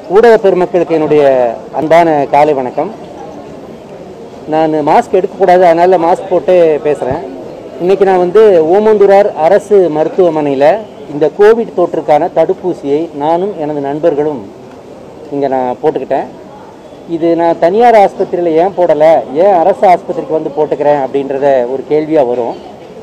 ஊடக பெருமக்களுக்கு என்னுடைய அன்பான காலை வணக்கம் நான் மாஸ்க் எடுக்கக்கூடாது அதனால் மாஸ்க் போட்டு பேசுகிறேன் இன்றைக்கி நான் வந்து ஓமந்தூரார் அரசு மருத்துவமனையில் இந்த கோவிட் தொற்றுக்கான தடுப்பூசியை நானும் எனது நண்பர்களும் இங்கே நான் போட்டுக்கிட்டேன் இது நான் தனியார் ஆஸ்பத்திரியில் ஏன் போடலை ஏன் அரசு ஆஸ்பத்திரிக்கு வந்து போட்டுக்கிறேன் அப்படின்றத ஒரு கேள்வியாக வரும்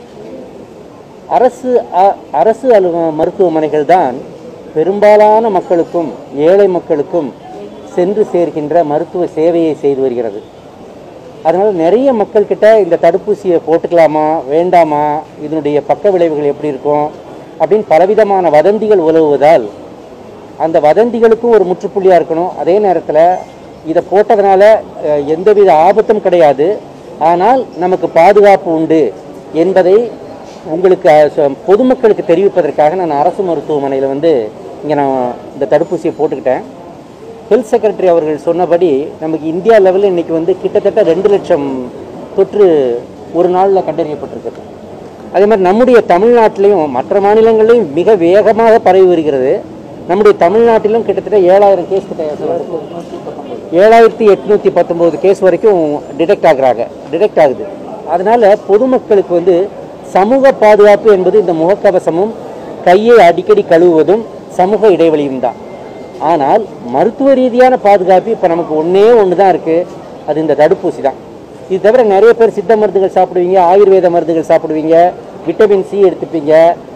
அரசு அ- அரசு அலு மருத்துவமனைகள் தான் பெரும்பாலான மக்களுக்கும் ஏழை மக்களுக்கும் சென்று சேர்க்கின்ற மருத்துவ சேவையை செய்து வருகிறது அதனால் நிறைய மக்கள்கிட்ட இந்த தடுப்பூசியை போட்டுக்கலாமா வேண்டாமா இதனுடைய பக்க விளைவுகள் எப்படி இருக்கும் அப்படின்னு பலவிதமான வதந்திகள் உலவுவதால் அந்த வதந்திகளுக்கும் ஒரு முற்றுப்புள்ளியாக இருக்கணும் அதே நேரத்தில் இதை போட்டதுனால அஹ், எந்தவித ஆபத்தும் கிடையாது ஆனால் நமக்கு பாதுகாப்பு உண்டு என்பதை உங்களுக்கு அஹ், சொ- பொதுமக்களுக்கு தெரிவிப்பதற்காக நான் அரசு மருத்துவமனையில் வந்து இங்கே நான் இந்த தடுப்பூசியை போட்டுக்கிட்டேன் ஹெல்த் செக்ரட்டரி அவர்கள் சொன்னபடி நமக்கு இந்தியா லெவலில் இன்னைக்கு வந்து கிட்டத்தட்ட ரெண்டு லட்சம் தொற்று ஒரு நாளில் கண்டறியப்பட்டிருக்கு அதே மாதிரி நம்முடைய தமிழ்நாட்டிலையும் மற்ற மாநிலங்களிலும் மிக வேகமாக பரவி வருகிறது நம்முடைய தமிழ்நாட்டிலும் கிட்டத்தட்ட ஏழாயிரம் கேஸ் கிட்ட ஏழாயிரத்தி எட்நூற்றி பத்தொம்போது கேஸ் வரைக்கும் டிடெக்ட் ஆகுறாங்க டிடெக்ட் ஆகுது அதனால பொதுமக்களுக்கு வந்து சமூக பாதுகாப்பு என்பது இந்த முகக்கவசமும் கையை அடிக்கடி கழுவுவதும் சமூக இடைவெளியும் தான் ஆனால் மருத்துவ ரீதியான பாதுகாப்பு இப்போ நமக்கு ஒன்றே ஒன்று தான் இருக்குது அது இந்த தடுப்பூசி தான் இது தவிர நிறைய பேர் சித்த மருந்துகள் சாப்பிடுவீங்க ஆயுர்வேத மருந்துகள் சாப்பிடுவீங்க விட்டமின் சி எடுத்துப்பீங்க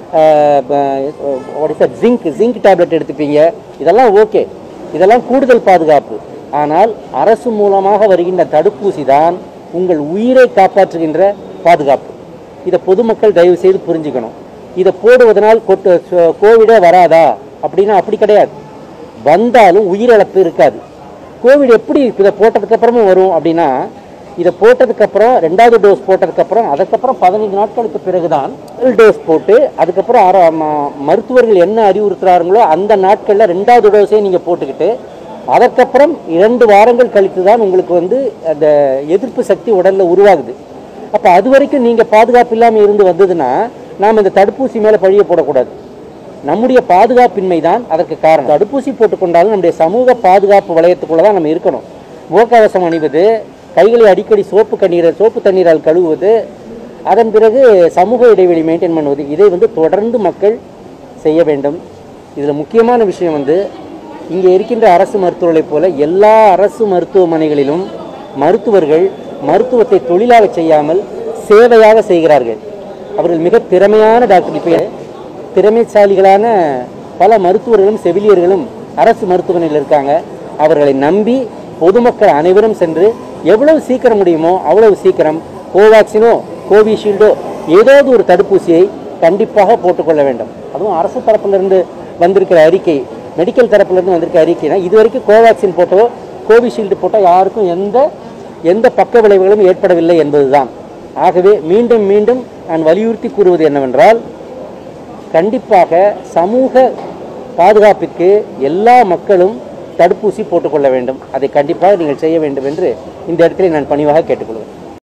ஜிங்க் ஜிங்க் டேப்லெட் எடுத்துப்பீங்க இதெல்லாம் ஓகே இதெல்லாம் கூடுதல் பாதுகாப்பு ஆனால் அரசு மூலமாக வருகின்ற தடுப்பூசி தான் உங்கள் உயிரை காப்பாற்றுகின்ற பாதுகாப்பு இதை பொதுமக்கள் தயவு செய்து புரிஞ்சுக்கணும் இதை போடுவதனால் கொட்டு சோ- கோவிடே வராதா அப்படின்னா அப்படி கிடையாது வந்தாலும் உயிரிழப்பு இருக்காது கோவிட் எப்படி இதை போட்டதுக்கு அப்புறமும் வரும் அப்படின்னா இதை போட்டதுக்கு அப்புறம் ரெண்டாவது டோஸ் போட்டதுக்கு அப்புறம் அதுக்கப்புறம் பதினைந்து நாட்களுக்கு பிறகுதான் முதல் டோஸ் போட்டு அதுக்கப்புறம் அர- ம- மருத்துவர்கள் என்ன அறிவுறுத்துறாங்களோ அந்த நாட்களில் ரெண்டாவது டோஸே நீங்கள் போட்டுக்கிட்டு அதற்கப்புறம் இரண்டு வாரங்கள் கழித்து தான் உங்களுக்கு வந்து அந்த எதிர்ப்பு சக்தி உடலில் உருவாகுது அப்போ அது வரைக்கும் நீங்கள் பாதுகாப்பு இல்லாமல் இருந்து வந்ததுன்னா நாம் இந்த தடுப்பூசி மேலே பழிய போடக்கூடாது நம்முடைய பாதுகாப்பின்மை தான் அதற்கு காரணம் தடுப்பூசி போட்டுக்கொண்டாலும் நம்முடைய சமூக பாதுகாப்பு வளையத்துக்குள்ள தான் நம்ம இருக்கணும் முகக்கவசம் அணிவது கைகளை அடிக்கடி சோப்பு கண்ணீரை சோப்பு தண்ணீரால் கழுவுவது அதன் பிறகு சமூக இடைவெளி மெயின்டைன் பண்ணுவது இதை வந்து தொடர்ந்து மக்கள் செய்ய வேண்டும் இதில் முக்கியமான விஷயம் வந்து இங்கே இருக்கின்ற அரசு மருத்துவர்களைப் போல எல்லா அரசு மருத்துவமனைகளிலும் மருத்துவர்கள் மருத்துவத்தை தொழிலாக செய்யாமல் சேவையாக செய்கிறார்கள் அவர்கள் மிக திறமையான டாக்டர் இப்போ திறமைசாலிகளான பல மருத்துவர்களும் செவிலியர்களும் அரசு மருத்துவமனையில் இருக்காங்க அவர்களை நம்பி பொதுமக்கள் அனைவரும் சென்று எவ்வளவு சீக்கிரம் முடியுமோ அவ்வளவு சீக்கிரம் கோவேக்சினோ கோவிஷீல்டோ ஏதாவது ஒரு தடுப்பூசியை கண்டிப்பாக போட்டுக்கொள்ள வேண்டும் அதுவும் அரசு தரப்பிலிருந்து வந்திருக்கிற அறிக்கை மெடிக்கல் தரப்பிலிருந்து வந்திருக்க அறிக்கைனா இது வரைக்கும் கோவேக்சின் போட்டோ கோவிஷீல்டு போட்டோ யாருக்கும் எந்த எந்த பக்க விளைவுகளும் ஏற்படவில்லை என்பதுதான் ஆகவே மீண்டும் மீண்டும் நான் வலியுறுத்தி கூறுவது என்னவென்றால் கண்டிப்பாக சமூக பாதுகாப்பிற்கு எல்லா மக்களும் தடுப்பூசி போட்டுக்கொள்ள வேண்டும் அதை கண்டிப்பாக நீங்கள் செய்ய வேண்டும் என்று இந்த இடத்துல நான் பணிவாக கேட்டுக்கொள்கிறேன்